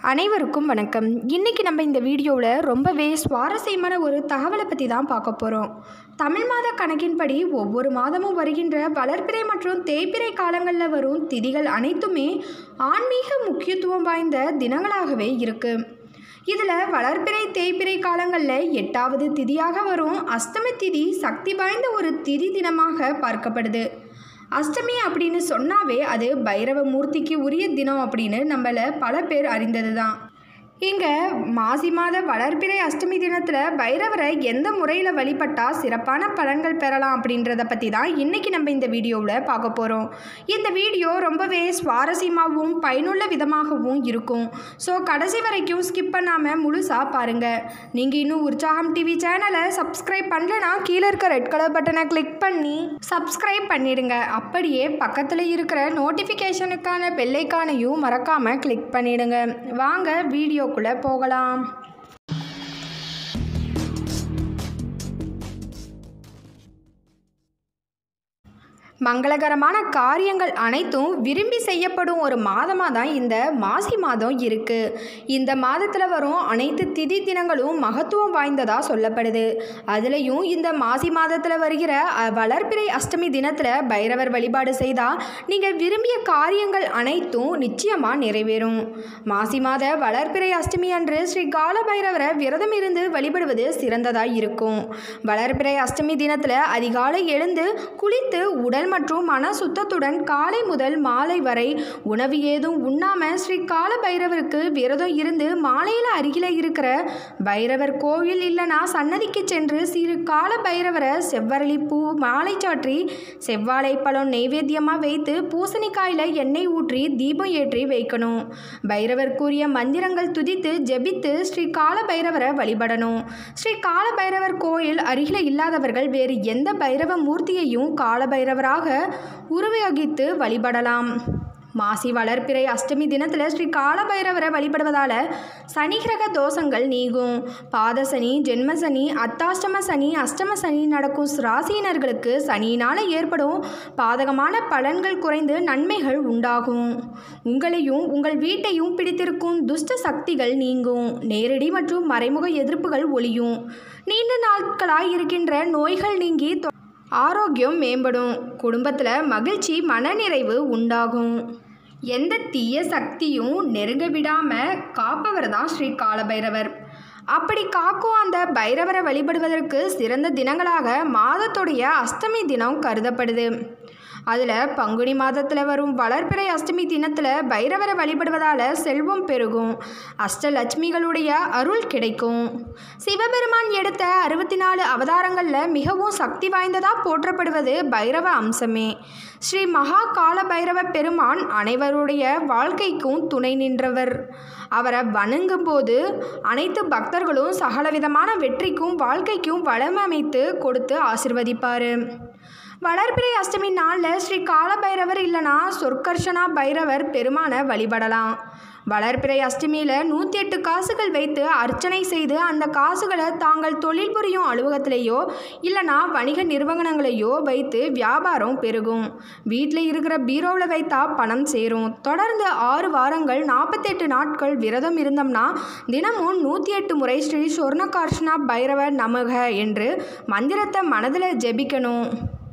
அனைவருக்கும் வணக்கம் இன்றைக்கி நம்ம இந்த வீடியோவில் ரொம்பவே சுவாரஸ்யமான ஒரு தகவலை பற்றி தான் பார்க்க போகிறோம் தமிழ் மாத கணக்கின்படி ஒவ்வொரு மாதமும் வருகின்ற வளர்பிறை மற்றும் தேய்பிறை காலங்களில் வரும் திதிகள் அனைத்துமே ஆன்மீக முக்கியத்துவம் வாய்ந்த தினங்களாகவே இருக்குது இதில் வளர்பிறை தேய்பிறை காலங்களில் எட்டாவது திதியாக வரும் அஷ்டமி திதி சக்தி வாய்ந்த ஒரு திதி தினமாக பார்க்கப்படுது அஷ்டமி அப்படின்னு சொன்னாவே அது பைரவ மூர்த்திக்கு உரிய தினம் அப்படின்னு நம்மள பல பேர் அறிந்தது தான் இங்கே மாசி மாத வளர்பிறை அஷ்டமி தினத்தில் பைரவரை எந்த முறையில் வழிபட்டால் சிறப்பான பலன்கள் பெறலாம் அப்படின்றத பற்றி தான் இன்றைக்கி நம்ம இந்த வீடியோவில் பார்க்க போகிறோம் இந்த வீடியோ ரொம்பவே சுவாரஸ்யமாகவும் பயனுள்ள விதமாகவும் இருக்கும் ஸோ கடைசி வரைக்கும் ஸ்கிப் பண்ணாமல் முழுசாக பாருங்கள் நீங்கள் இன்னும் உற்சாகம் டிவி சேனலை சப்ஸ்கிரைப் பண்ணலனா கீழே இருக்க ரெட் கலர் பட்டனை கிளிக் பண்ணி சப்ஸ்கிரைப் பண்ணிடுங்க அப்படியே பக்கத்தில் இருக்கிற நோட்டிஃபிகேஷனுக்கான பெல்லைக்கானையும் மறக்காமல் கிளிக் பண்ணிடுங்க வாங்க வீடியோக்குள்ளே போகலாம் மங்களகரமான காரியங்கள் அனைத்தும் விரும்பி செய்யப்படும் ஒரு மாதமாக தான் இந்த மாசி மாதம் இருக்குது இந்த மாதத்தில் வரும் அனைத்து திதி தினங்களும் மகத்துவம் வாய்ந்ததாக சொல்லப்படுது அதுலேயும் இந்த மாசி மாதத்தில் வருகிற அ, வளர்பிறை அஷ்டமி தினத்தில் பைரவர் வழிபாடு செய்தால் நீங்கள் விரும்பிய காரியங்கள் அனைத்தும் நிச்சயமாக நிறைவேறும் மாசி மாத வளர்பிறை அஷ்டமி அன்று ஸ்ரீ கால பைரவரை விரதம் இருந்து வழிபடுவது சிறந்ததாக இருக்கும் வளர்பிறை அஷ்டமி தினத்தில் அதிகாலை எழுந்து குளித்து உடல் மற்றும் மன சுத்தத்துடன் காலை முதல் மாலை வரை உணவு ஏதும் உண்ணாம ஸ்ரீ கால பைரவருக்கு விரதம் இருந்து மாலையில் அருகில இருக்கிற பைரவர் கோவில் இல்லைனா சன்னதிக்கு சென்று சிறு கால பைரவரை செவ்வரளி பூ மாலை சாற்றி செவ்வாழை பழம் நெய்வேத்தியமாக வைத்து பூசணிக்காயில் எண்ணெய் ஊற்றி தீபம் ஏற்றி வைக்கணும் பைரவர் கூறிய மந்திரங்கள் துதித்து ஜெபித்து ஸ்ரீ கால பைரவரை வழிபடணும் ஸ்ரீ கால பைரவர் கோயில் அருகில் இல்லாதவர்கள் வேறு எந்த பைரவ மூர்த்தியையும் கால பைரவராக உருவகித்து வழிபடலாம் மாசி வளர்ப்பிறை அஷ்டமி தினத்தில் ஸ்ரீ கால பைரவரை வழிபடுவதால் சனி கிரக தோஷங்கள் நீங்கும் பாத சனி ஜென்ம சனி அத்தாஷ்டம சனி அஷ்டம சனி நடக்கும் ராசியினர்களுக்கு சனியினால் ஏற்படும் பாதகமான பலன்கள் குறைந்து நன்மைகள் உண்டாகும் உங்களையும் உங்கள் வீட்டையும் பிடித்திருக்கும் துஷ்ட சக்திகள் நீங்கும் நேரடி மற்றும் மறைமுக எதிர்ப்புகள் ஒளியும் நீண்ட நாட்களாய் இருக்கின்ற நோய்கள் நீங்கி தொ- ஆரோக்கியம் மேம்படும் குடும்பத்தில் மகிழ்ச்சி மனநிறைவு உண்டாகும் எந்த தீய சக்தியும் நெருங்க விடாமல் காப்பவர் தான் ஸ்ரீ காலபைரவர் அப்படி காக்கும் அந்த பைரவரை வழிபடுவதற்கு சிறந்த தினங்களாக மாதத்துடைய அஷ்டமி தினம் கருதப்படுது அதில் பங்குனி மாதத்தில் வரும் வளர்பிறை அஷ்டமி தினத்தில் பைரவரை வழிபடுவதால் செல்வம் பெருகும் அஷ்டலட்சுமிகளுடைய அருள் கிடைக்கும் சிவபெருமான் எடுத்த அறுபத்தி நாலு அவதாரங்களில் மிகவும் சக்தி வாய்ந்ததாக போற்றப்படுவது பைரவ அம்சமே ஸ்ரீ மகா கால பைரவ பெருமான் அனைவருடைய வாழ்க்கைக்கும் துணை நின்றவர் அவரை வணங்கும் போது அனைத்து பக்தர்களும் சகலவிதமான வெற்றிக்கும் வாழ்க்கைக்கும் வளமமைத்து கொடுத்து ஆசிர்வதிப்பார் வளர்பிறை அஷ்டமி நாளில் ஸ்ரீ கால பைரவர் இல்லைனா சொற்கர்ஷனா பைரவர் பெருமானை வழிபடலாம் வளர்பிறை அஷ்டமியில் நூற்றி எட்டு காசுகள் வைத்து அர்ச்சனை செய்து அந்த காசுகளை தாங்கள் தொழில் புரியும் அலுவலகத்திலேயோ இல்லைனா வணிக நிறுவனங்களையோ வைத்து வியாபாரம் பெருகும் வீட்டில் இருக்கிற பீரோவில் வைத்தா பணம் சேரும் தொடர்ந்து ஆறு வாரங்கள் நாற்பத்தெட்டு நாட்கள் விரதம் இருந்தோம்னா தினமும் நூற்றி எட்டு முறை ஸ்ரீ சொர்ணகார்ஷ்ணா பைரவர் நமக என்று மந்திரத்தை மனதில் ஜெபிக்கணும்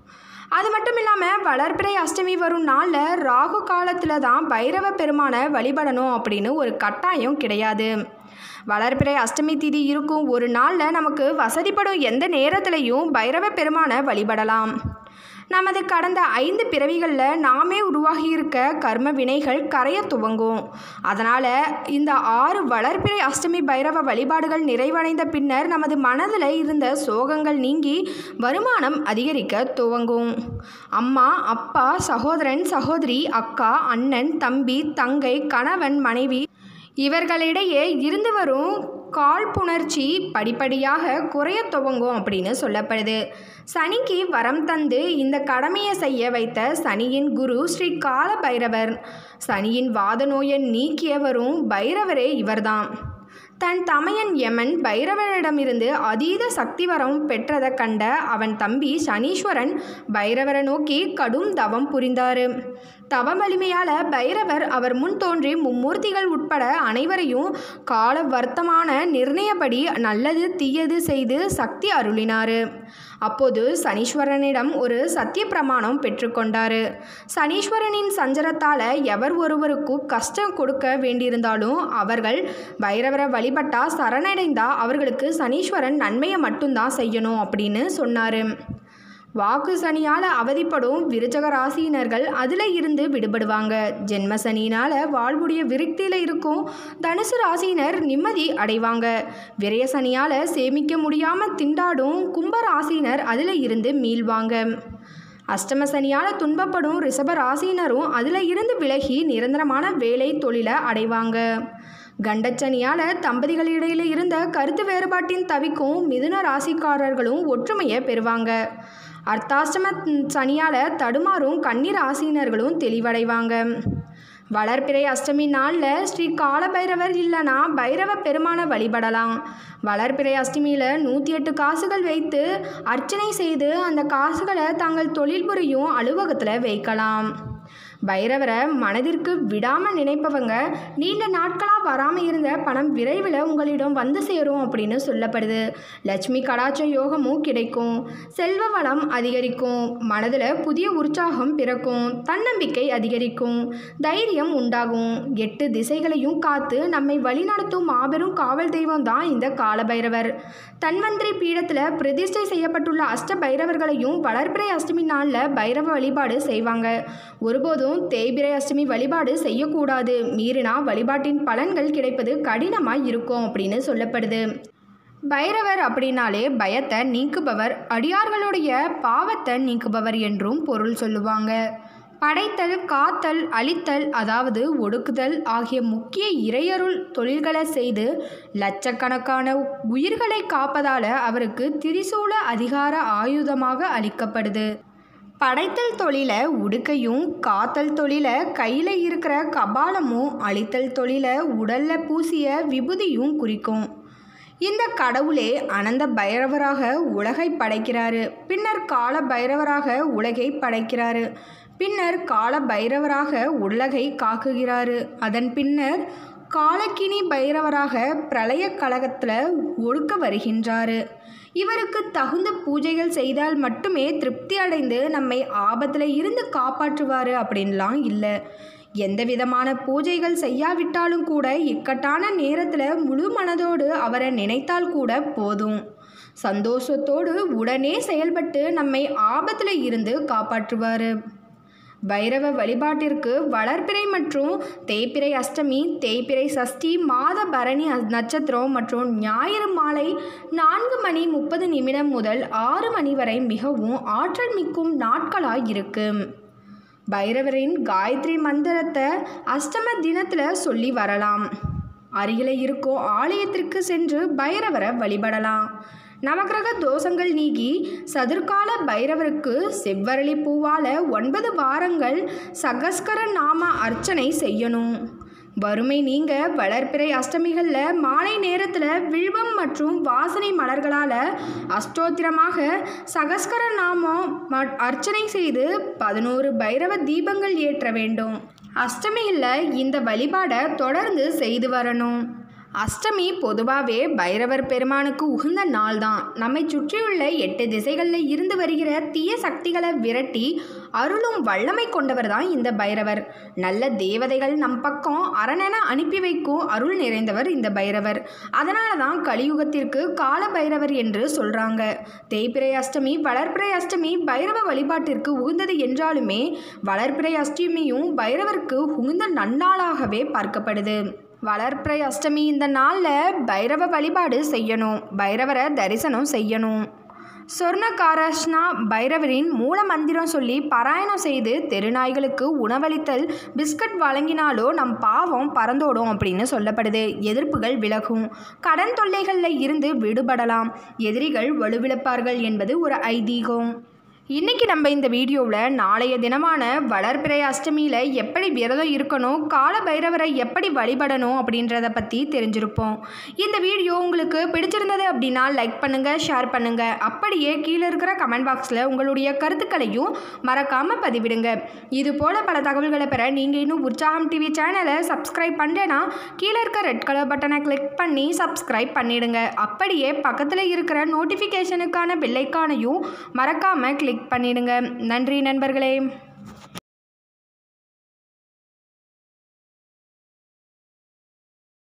அது மட்டும் இல்லாமல் வளர்பிறை அஷ்டமி வரும் நாளில் ராகு காலத்தில் தான் பைரவ பெருமானை வழிபடணும் அப்படின்னு ஒரு கட்டாயம் கிடையாது வளர்பிறை அஷ்டமி திதி இருக்கும் ஒரு நாளில் நமக்கு வசதிப்படும் எந்த நேரத்திலையும் பைரவ பெருமானை வழிபடலாம் நமது கடந்த ஐந்து பிறவிகளில் நாமே உருவாகியிருக்க கர்ம வினைகள் கரைய துவங்கும் அதனால் இந்த ஆறு வளர்பிறை அஷ்டமி பைரவ வழிபாடுகள் நிறைவடைந்த பின்னர் நமது மனதில் இருந்த சோகங்கள் நீங்கி வருமானம் அதிகரிக்க துவங்கும் அம்மா அப்பா சகோதரன் சகோதரி அக்கா அண்ணன் தம்பி தங்கை கணவன் மனைவி இவர்களிடையே இருந்து வரும் காழ்ப்புணர்ச்சி படிப்படியாக குறைய துவங்கும் அப்படின்னு சொல்லப்படுது சனிக்கு வரம் தந்து இந்த கடமையை செய்ய வைத்த சனியின் குரு ஸ்ரீ கால பைரவர் சனியின் வாத நோயை நீக்கியவரும் பைரவரே இவர்தான் தன் தமையன் யமன் பைரவரிடமிருந்து அதீத சக்தி வரம் பெற்றதை கண்ட அவன் தம்பி சனீஸ்வரன் பைரவரை நோக்கி கடும் தவம் புரிந்தார் தவ வலிமையால பைரவர் அவர் முன் தோன்றி மும்மூர்த்திகள் உட்பட அனைவரையும் கால வர்த்தமான நிர்ணயப்படி நல்லது தீயது செய்து சக்தி அருளினார் அப்போது சனீஸ்வரனிடம் ஒரு சத்திய பிரமாணம் பெற்றுக்கொண்டார் சனீஸ்வரனின் சஞ்சரத்தால் எவர் ஒருவருக்கும் கஷ்டம் கொடுக்க வேண்டியிருந்தாலும் அவர்கள் பைரவரை வழிபட்டா சரணடைந்தா அவர்களுக்கு சனீஸ்வரன் நன்மையை மட்டும்தான் செய்யணும் அப்படின்னு சொன்னார் வாக்கு சனியால் அவதிப்படும் விருச்சக ராசியினர்கள் அதில் இருந்து விடுபடுவாங்க ஜென்ம சனியினால் வாழ்வுடைய விருத்தியில் இருக்கும் தனுசு ராசியினர் நிம்மதி அடைவாங்க விரய சனியால் சேமிக்க முடியாமல் திண்டாடும் கும்ப ராசியினர் அதில் இருந்து மீள்வாங்க அஷ்டம சனியால் துன்பப்படும் ரிஷப ராசியினரும் அதில் இருந்து விலகி நிரந்தரமான வேலை தொழிலை அடைவாங்க கண்டச்சனியால் தம்பதிகளிடையில் இருந்த கருத்து வேறுபாட்டின் தவிக்கும் மிதுன ராசிக்காரர்களும் ஒற்றுமையை பெறுவாங்க அர்த்தாஷ்டம சனியால் தடுமாறும் கன்னி ராசியினர்களும் தெளிவடைவாங்க வளர்பிறை அஷ்டமி நாளில் ஸ்ரீ காலபைரவர் இல்லைனா பைரவ பெருமானை வழிபடலாம் வளர்பிறை அஷ்டமியில் நூற்றி எட்டு காசுகள் வைத்து அர்ச்சனை செய்து அந்த காசுகளை தங்கள் தொழில் புரியும் அலுவலகத்தில் வைக்கலாம் பைரவரை மனதிற்கு விடாமல் நினைப்பவங்க நீண்ட நாட்களாக வராமல் இருந்த பணம் விரைவில் உங்களிடம் வந்து சேரும் அப்படின்னு சொல்லப்படுது லட்சுமி கடாச்ச யோகமும் கிடைக்கும் செல்வ வளம் அதிகரிக்கும் மனதில் புதிய உற்சாகம் பிறக்கும் தன்னம்பிக்கை அதிகரிக்கும் தைரியம் உண்டாகும் எட்டு திசைகளையும் காத்து நம்மை வழிநடத்தும் மாபெரும் காவல் தெய்வம் தான் இந்த காலபைரவர் தன்வந்திரி பீடத்தில் பிரதிஷ்டை செய்யப்பட்டுள்ள அஷ்ட பைரவர்களையும் வளர்பிறை அஷ்டமி நாளில் பைரவ வழிபாடு செய்வாங்க ஒருபோதும் தேய்பிரை அஷ்டமி வழிபாடு செய்யக்கூடாது மீறினா வழிபாட்டின் பலன்கள் கிடைப்பது கடினமாக இருக்கும் அப்படின்னு சொல்லப்படுது பைரவர் அப்படின்னாலே பயத்தை நீக்குபவர் அடியார்களுடைய பாவத்தை நீக்குபவர் என்றும் பொருள் சொல்லுவாங்க படைத்தல் காத்தல் அழித்தல் அதாவது ஒடுக்குதல் ஆகிய முக்கிய இறையருள் தொழில்களை செய்து லட்சக்கணக்கான உயிர்களை காப்பதால் அவருக்கு திரிசூல அதிகார ஆயுதமாக அளிக்கப்படுது படைத்தல் தொழிலை உடுக்கையும் காத்தல் தொழிலை கையில் இருக்கிற கபாலமும் அழித்தல் தொழிலை உடலில் பூசிய விபூதியும் குறிக்கும் இந்த கடவுளே அனந்த பைரவராக உலகை படைக்கிறாரு பின்னர் கால பைரவராக உலகை படைக்கிறாரு பின்னர் கால பைரவராக உலகை காக்குகிறாரு அதன் பின்னர் காலக்கினி பைரவராக பிரளய கழகத்தில் ஒடுக்க வருகின்றாரு இவருக்கு தகுந்த பூஜைகள் செய்தால் மட்டுமே திருப்தி அடைந்து நம்மை ஆபத்தில் இருந்து காப்பாற்றுவார் அப்படின்லாம் இல்லை எந்த விதமான பூஜைகள் செய்யாவிட்டாலும் கூட இக்கட்டான நேரத்தில் முழு மனதோடு அவரை நினைத்தால் கூட போதும் சந்தோஷத்தோடு உடனே செயல்பட்டு நம்மை ஆபத்தில் இருந்து காப்பாற்றுவார் பைரவ வழிபாட்டிற்கு வளர்பிறை மற்றும் தேய்பிறை அஷ்டமி தேய்பிறை சஷ்டி மாத பரணி அ- நட்சத்திரம் மற்றும் ஞாயிறு மாலை நான்கு மணி முப்பது நிமிடம் முதல் ஆறு மணி வரை மிகவும் ஆற்றல் மிக்கும் நாட்களாக இருக்கு பைரவரின் காயத்ரி மந்திரத்தை அஷ்டம தினத்தில் சொல்லி வரலாம் அருகில் இருக்கும் ஆலயத்திற்கு சென்று பைரவரை வழிபடலாம் நவக்கிரக தோஷங்கள் நீக்கி சதுர்கால பைரவருக்கு செவ்வரளி பூவால் ஒன்பது வாரங்கள் சகஸ்கர நாம அர்ச்சனை செய்யணும் வறுமை நீங்க வளர்பிறை அஷ்டமிகளில் மாலை நேரத்தில் வில்வம் மற்றும் வாசனை மலர்களால் அஷ்டோத்திரமாக சகஸ்கர நாமம் ம- அர்ச்சனை செய்து பதினோரு பைரவ தீபங்கள் ஏற்ற வேண்டும் அஷ்டமியில் இந்த வழிபாடை தொடர்ந்து செய்து வரணும் அஷ்டமி பொதுவாகவே பைரவர் பெருமானுக்கு உகந்த நாள் தான் நம்மை சுற்றியுள்ள எட்டு திசைகளில் இருந்து வருகிற தீய சக்திகளை விரட்டி அருளும் வல்லமை கொண்டவர் தான் இந்த பைரவர் நல்ல தேவதைகள் நம் பக்கம் அரணென அனுப்பி வைக்கும் அருள் நிறைந்தவர் இந்த பைரவர் அதனால தான் கலியுகத்திற்கு கால பைரவர் என்று சொல்கிறாங்க தேய்பிறை அஷ்டமி வளர்பிறை அஷ்டமி பைரவ வழிபாட்டிற்கு உகந்தது என்றாலுமே வளர்பிறை அஷ்டமியும் பைரவருக்கு உகந்த நன்னாளாகவே பார்க்கப்படுது வளர்ப்பிறை அஷ்டமி இந்த நாளில் பைரவ வழிபாடு செய்யணும் பைரவரை தரிசனம் செய்யணும் சொர்ணகாரஷ்னா பைரவரின் மூல மந்திரம் சொல்லி பாராயணம் செய்து தெருநாய்களுக்கு உணவளித்தல் பிஸ்கட் வழங்கினாலோ நம் பாவம் பறந்தோடும் அப்படின்னு சொல்லப்படுது எதிர்ப்புகள் விலகும் கடன் தொல்லைகளில் இருந்து விடுபடலாம் எதிரிகள் வலுவிழப்பார்கள் என்பது ஒரு ஐதீகம் இன்றைக்கி நம்ம இந்த வீடியோவில் நாளைய தினமான வளர்பிறை அஷ்டமியில் எப்படி விரதம் இருக்கணும் கால பைரவரை எப்படி வழிபடணும் அப்படின்றத பற்றி தெரிஞ்சிருப்போம் இந்த வீடியோ உங்களுக்கு பிடிச்சிருந்தது அப்படின்னா லைக் பண்ணுங்கள் ஷேர் பண்ணுங்கள் அப்படியே கீழே இருக்கிற கமெண்ட் பாக்ஸில் உங்களுடைய கருத்துக்களையும் மறக்காமல் பதிவிடுங்க இது போல் பல தகவல்களை பெற நீங்கள் இன்னும் உற்சாகம் டிவி சேனலை சப்ஸ்கிரைப் பண்ணுறேன்னா கீழே இருக்க ரெட் கலர் பட்டனை கிளிக் பண்ணி சப்ஸ்கிரைப் பண்ணிடுங்க அப்படியே பக்கத்தில் இருக்கிற நோட்டிஃபிகேஷனுக்கான பெல்லைக்கானையும் மறக்காமல் கிளிக் பண்ணிடுங்க நன்றி நண்பர்களே